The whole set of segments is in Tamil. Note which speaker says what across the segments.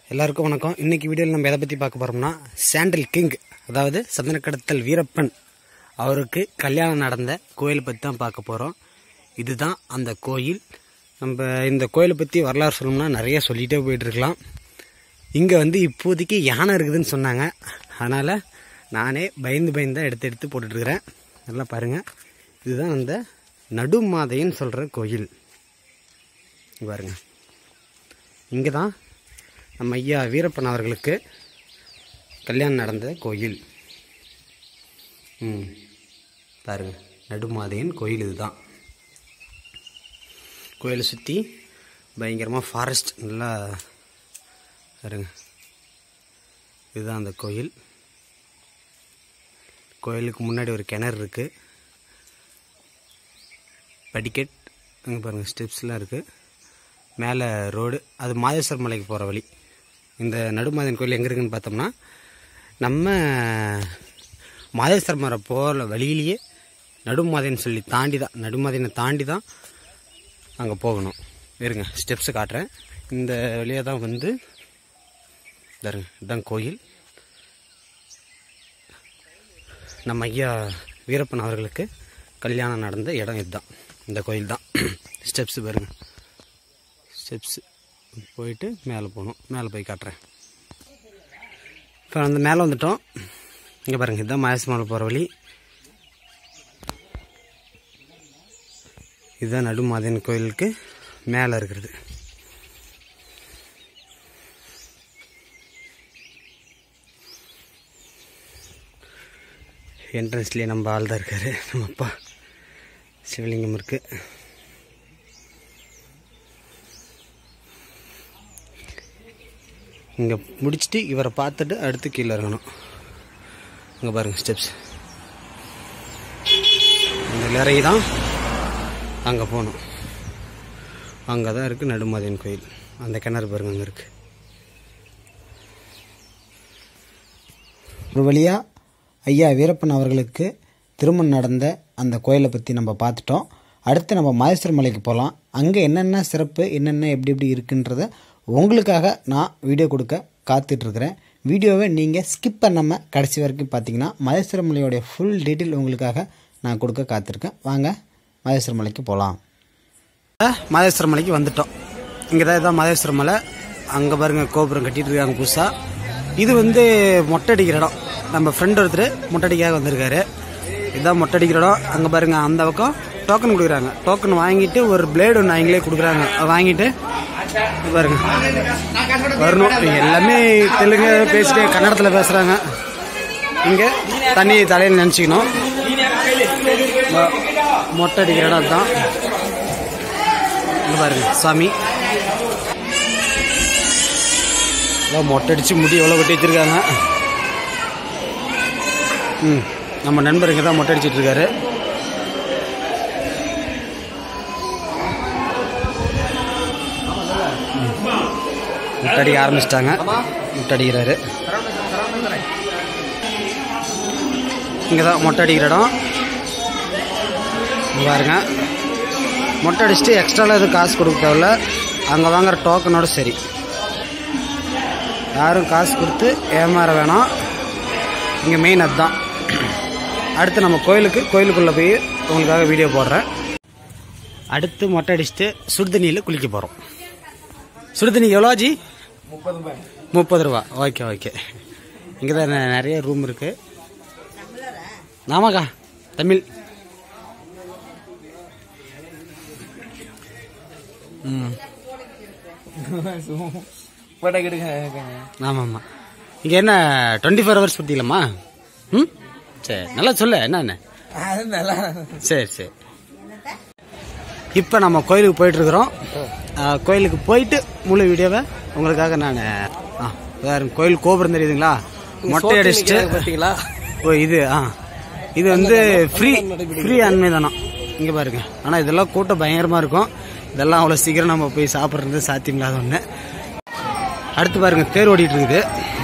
Speaker 1: எல்லாருக்கும் வணக்கம் இன்னைக்கு வீடியோவில் நம்ம எதை பற்றி பார்க்க போகிறோம்னா சாண்டல் கிங் அதாவது சந்தனக்கடத்தல் வீரப்பன் அவருக்கு கல்யாணம் நடந்த கோயிலை பற்றி தான் பார்க்க போகிறோம் இதுதான் அந்த கோயில் நம்ம இந்த கோயிலை பற்றி வரலாறு சொல்லணும்னா நிறைய சொல்லிகிட்டே போயிட்டுருக்கலாம் இங்கே வந்து இப்போதைக்கு யானை இருக்குதுன்னு சொன்னாங்க அதனால் நானே பயந்து பயந்து தான் எடுத்து எடுத்து போட்டுட்ருக்கிறேன் நல்லா பாருங்கள் இதுதான் அந்த நடுமாதைன்னு சொல்கிற கோயில் இங்க பாருங்க இங்கே தான் நம்ம ஐயா வீரப்பன் அவர்களுக்கு கல்யாணம் நடந்த கோயில் ம் பாருங்க நடுமாதையின் கோயில் இதுதான் கோயிலை சுற்றி பயங்கரமாக ஃபாரஸ்ட் நல்லா பாருங்க இதுதான் அந்த கோயில் கோயிலுக்கு முன்னாடி ஒரு கிணறு இருக்குது படிக்கட் அங்கே பாருங்கள் ஸ்டெப்ஸ்லாம் இருக்குது மேலே ரோடு அது மாதேஸ்வர மலைக்கு போகிற வழி இந்த நடுமாதன் கோயில் எங்கே இருக்குன்னு பார்த்தோம்னா நம்ம மாதேஸ்வர மலை போகிற வழியிலேயே நடுமாதைன்னு சொல்லி தாண்டி தான் நடுமாதைனை தாண்டி தான் அங்கே போகணும் இருங்க ஸ்டெப்ஸை காட்டுறேன் இந்த வழியாக தான் வந்து பாருங்க இதுதான் கோயில் நம்ம ஐயா வீரப்பன் அவர்களுக்கு கல்யாணம் நடந்த இடம் இதுதான் இந்த கோயில் தான் ஸ்டெப்ஸ் பாருங்க ஸ்டெப்ஸ் போயிட்டு மேலே போகணும் மேலே போய் காட்டுறேன் இப்போ அந்த மேலே வந்துட்டோம் இங்கே பாருங்கள் இதுதான் மாயச மலை போகிற வழி இதுதான் நடுமாதன் கோயிலுக்கு மேலே இருக்கிறது என்ட்ரன்ஸ்லேயே நம்ம ஆள் தான் இருக்கார் நம்ம அப்பா சிவலிங்கம் இருக்குது இங்கே முடிச்சுட்டு இவரை பார்த்துட்டு அடுத்து கீழே இறங்கணும் இங்கே பாருங்கள் ஸ்டெப்ஸ் இந்த இறங்கி தான் அங்கே போகணும் அங்கே தான் இருக்குது நடுமாதியன் கோயில் அந்த கிணறு பாருங்க அங்கே இருக்குது
Speaker 2: ஒரு வழியாக ஐயா வீரப்பன் அவர்களுக்கு திருமணம் நடந்த அந்த கோயிலை பற்றி நம்ம பார்த்துட்டோம் அடுத்து நம்ம மாதேஸ்வர மலைக்கு போகலாம் அங்கே என்னென்ன சிறப்பு என்னென்ன எப்படி எப்படி இருக்குன்றத உங்களுக்காக நான் வீடியோ கொடுக்க காத்துட்ருக்கிறேன் வீடியோவை நீங்கள் ஸ்கிப் பண்ணாமல் கடைசி வரைக்கும் பார்த்தீங்கன்னா மகேஸ்வர மலையோடைய ஃபுல் டீட்டெயில் உங்களுக்காக நான் கொடுக்க காத்திருக்கேன் வாங்க மகேஸ்வர மலைக்கு போகலாம்
Speaker 1: மாதேஸ்வர மலைக்கு வந்துட்டோம் இங்கே தான் இதான் மாதேஸ்வர மலை அங்கே பாருங்க கோபுரம் கட்டிட்டு இருக்காங்க புதுசாக இது வந்து மொட்டை அடிக்கிற இடம் நம்ம ஃப்ரெண்ட் ஒருத்தர் மொட்டை அடிக்காக வந்திருக்காரு இதுதான் மொட்டை அடிக்கிற இடம் அங்கே பாருங்க அந்த பக்கம் டோக்கன் கொடுக்குறாங்க டோக்கன் வாங்கிட்டு ஒரு பிளேடு ஒன்று அவங்களே கொடுக்குறாங்க அதை வாங்கிட்டு இங்க பாருங்க வரணும் இங்க எல்லாமே தெலுங்கு பேசிட்டு கன்னடத்தில் பேசுகிறாங்க இங்கே தண்ணி தலையில் நினச்சிக்கணும் மொட்டை அடிக்கிற இடம் அதுதான் இங்க பாருங்க சாமி எல்லாம் மொட்டை அடிச்சு முடி எவ்வளோ கொட்டி வச்சிருக்காங்க ம் நம்ம நண்பர் இங்கே தான் மொட்டை அடிச்சிட்டு இருக்காரு ம். முட்டை அடிக்க ஆரம்பிச்சிட்டாங்க முட்டை அடிக்கிறாரு இங்கே தான் மொட்டை அடிக்கிற இடம் இங்க பாருங்க மொட்டை அடிச்சுட்டு எக்ஸ்ட்ராலாம் எதுவும் காசு கொடுக்க தேவையில்ல அங்கே வாங்குற டோக்கனோட சரி யாரும் காசு கொடுத்து ஏமாற வேணாம் இங்கே மெயின் அதுதான் அடுத்து நம்ம கோயிலுக்கு கோயிலுக்குள்ளே போய் உங்களுக்காக வீடியோ போடுறேன் அடுத்து மொட்டை அடிச்சுட்டு சுடுதண்ணியில் குளிக்க போகிறோம் சுடுதண்ணி எவ்வளோ ஜி முப்பது ரூபா ஓகே ஓகே இங்கே தான் நெ- நிறைய ரூம் இருக்குது ஆமாக்கா தமிழ் ம் ஆமாம் ஆமாம் இங்கே என்ன டுவெண்ட்டி ஃபோர் ஹவர்ஸ் பற்றிக்கலாமா ம் சரி நல்லா சொல்ல என்னென்ன சரி சரி இப்போ நம்ம கோயிலுக்கு போயிட்டு இருக்கிறோம் கோயிலுக்கு போயிட்டு முழு வீடியோவை உங்களுக்காக நான் ஆ வேற கோயில் கோபுரம் தெரியுதுங்களா மொட்டை அடிச்சுட்டு
Speaker 2: பார்த்தீங்களா
Speaker 1: ஓ இது ஆ இது வந்து ஃப்ரீ ஃப்ரீ அன்மைதானம் இங்கே பாருங்க ஆனால் இதெல்லாம் கூட்டம் பயங்கரமாக இருக்கும் இதெல்லாம் அவ்வளோ சீக்கிரம் நம்ம போய் சாப்பிட்றது சாத்தியமில்லாத ஒன்று அடுத்து பாருங்க தேர் ஓடிட்டு இருக்குது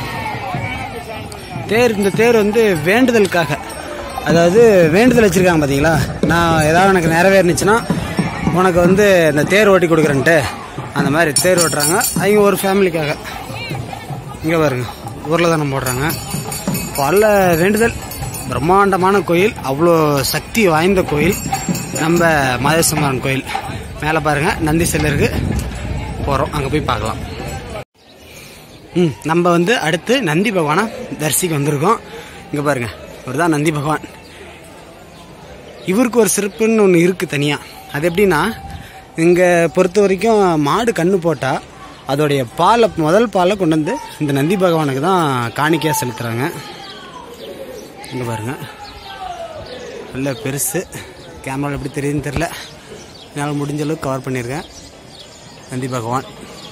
Speaker 1: தேர் இந்த தேர் வந்து வேண்டுதலுக்காக அதாவது வேண்டுதல் வச்சிருக்காங்க பார்த்தீங்களா நான் ஏதாவது எனக்கு நிறைவேறுனுச்சுன்னா உனக்கு வந்து இந்த தேர் ஓட்டி கொடுக்குறேன்ட்டு அந்த மாதிரி தேர் ஓட்டுறாங்க அவங்க ஒரு ஃபேமிலிக்காக இங்கே பாருங்க ஊரில் தானே போடுறாங்க பல வேண்டுதல் பிரம்மாண்டமான கோயில் அவ்வளோ சக்தி வாய்ந்த கோயில் நம்ம மாதேஸ்வரன் கோயில் மேலே பாருங்க நந்தி சிலை இருக்கு போகிறோம் அங்கே போய் பார்க்கலாம் ம் நம்ம வந்து அடுத்து நந்தி பகவானை தரிசிக்க வந்திருக்கோம் இங்கே பாருங்க இவர் தான் நந்தி பகவான் இவருக்கு ஒரு சிறப்புன்னு ஒன்று இருக்குது தனியாக அது எப்படின்னா இங்கே பொறுத்த வரைக்கும் மாடு கண்ணு போட்டால் அதோடைய பாலை முதல் பாலை கொண்டு வந்து இந்த நந்தி பகவானுக்கு தான் காணிக்கையாக செலுத்துகிறாங்க இங்கே பாருங்க நல்ல பெருசு கேமராவில் எப்படி தெரியுதுன்னு தெரில என்னால் முடிஞ்ச அளவுக்கு கவர் பண்ணியிருக்கேன் நந்தி பகவான்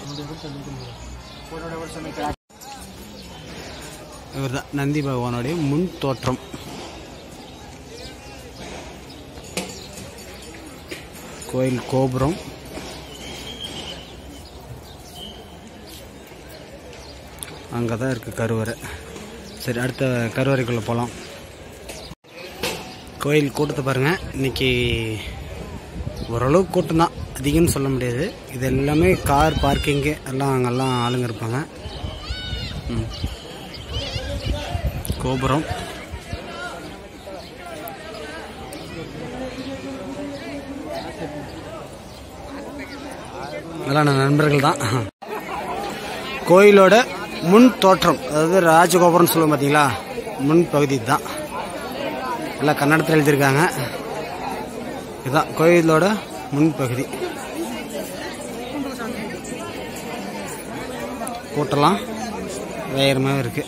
Speaker 1: இவர் தான் நந்தி பகவானுடைய முன் தோற்றம் கோயில் கோபுரம் அங்கே தான் இருக்குது கருவறை சரி அடுத்த கருவறைக்குள்ளே போகலாம் கோயில் கூட்டத்தை பாருங்கள் இன்னைக்கு ஓரளவுக்கு கூட்டம் தான் அதிகம்னு சொல்ல முடியாது இது எல்லாமே கார் பார்க்கிங்கு எல்லாம் அங்கெல்லாம் ஆளுங்க இருப்பாங்க ம். கோபுரம் எல்லாம் நம்ம நண்பர்கள் தான் கோயிலோட முன் தோற்றம் அதாவது ராஜகோபுரம் சொல்லுவோம் பார்த்தீங்களா முன் பகுதி தான் எல்லாம் கன்னடத்தில் எழுதியிருக்காங்க இதுதான் கோயிலோட முன் பகுதி கூட்டலாம் வேகமாக இருக்கு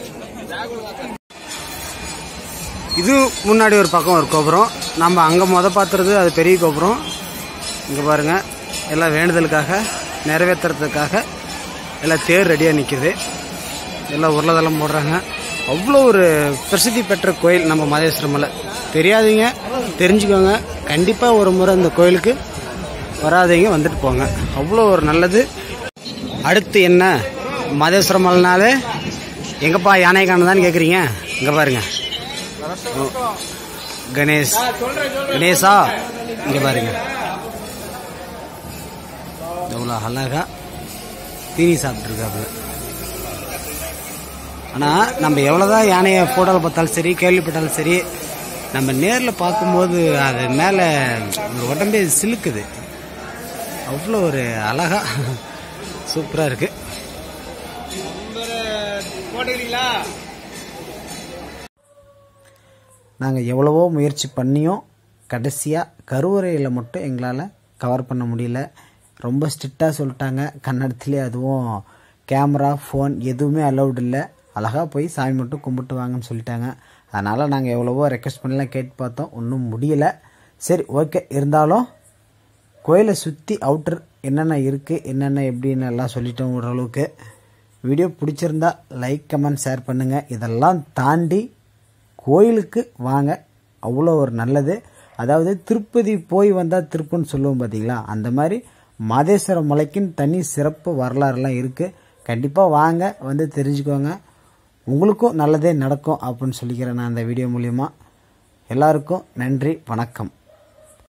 Speaker 1: இது முன்னாடி ஒரு பக்கம் ஒரு கோபுரம் நம்ம அங்கே முத பார்த்துறது அது பெரிய கோபுரம் இங்கே பாருங்க எல்லாம் வேண்டுதலுக்காக நிறைவேற்றுறதுக்காக எல்லாம் தேர் ரெடியாக நிற்கிது எல்லாம் உருளதெல்லாம் போடுறாங்க அவ்வளோ ஒரு பிரசித்தி பெற்ற கோயில் நம்ம மாதேஸ்வரம் மலை தெரியாதீங்க தெரிஞ்சுக்கோங்க கண்டிப்பாக ஒரு முறை இந்த கோயிலுக்கு வராதீங்க வந்துட்டு போங்க அவ்வளோ ஒரு நல்லது அடுத்து என்ன மாதேஸ்வரம் மலைனாலே எங்கப்பா யானை காணதான்னு கேட்குறீங்க இங்கே பாருங்க ஓ, கணேஷ் கணேஷா இங்கே பாருங்க எவ்வளோ அழகா தீனி சாப்பிட்ருக்காப்புல ஆனால் நம்ம எவ்வளோதான் யானையை ஃபோட்டோவில் பார்த்தாலும் சரி கேள்விப்பட்டாலும் சரி நம்ம நேரில் பார்க்கும்போது அது மேலே ஒரு உடம்பே சிலுக்குது அவ்வளோ ஒரு அழகா சூப்பராக இருக்கு
Speaker 2: நாங்கள் எவ்வளவோ முயற்சி பண்ணியும் கடைசியாக கருவறையில் மட்டும் எங்களால் கவர் பண்ண முடியல ரொம்ப ஸ்ட்ரிக்டாக சொல்லிட்டாங்க கன்னடத்துலேயே அதுவும் கேமரா ஃபோன் எதுவுமே அலௌட் இல்லை அழகாக போய் சாமி மட்டும் கும்பிட்டு வாங்கன்னு சொல்லிட்டாங்க அதனால் நாங்கள் எவ்வளவோ ரெக்வஸ்ட் பண்ணலாம் கேட்டு பார்த்தோம் ஒன்றும் முடியலை சரி ஓகே இருந்தாலும் கோயிலை சுற்றி அவுட்டர் என்னென்ன இருக்குது என்னென்ன எப்படின்னு எல்லாம் சொல்லிட்டோம் ஓரளவுக்கு வீடியோ பிடிச்சிருந்தா லைக் கமெண்ட் ஷேர் பண்ணுங்கள் இதெல்லாம் தாண்டி கோயிலுக்கு வாங்க அவ்வளோ ஒரு நல்லது அதாவது திருப்பதி போய் வந்தால் திருப்புன்னு சொல்லுவோம் பார்த்தீங்களா அந்த மாதிரி மாதேஸ்வரம் மலைக்குன்னு தனி சிறப்பு வரலாறுலாம் இருக்குது கண்டிப்பாக வாங்க வந்து தெரிஞ்சுக்கோங்க உங்களுக்கும் நல்லதே நடக்கும் அப்படின்னு சொல்லிக்கிறேன் நான் இந்த வீடியோ மூலிமா எல்லாருக்கும் நன்றி வணக்கம்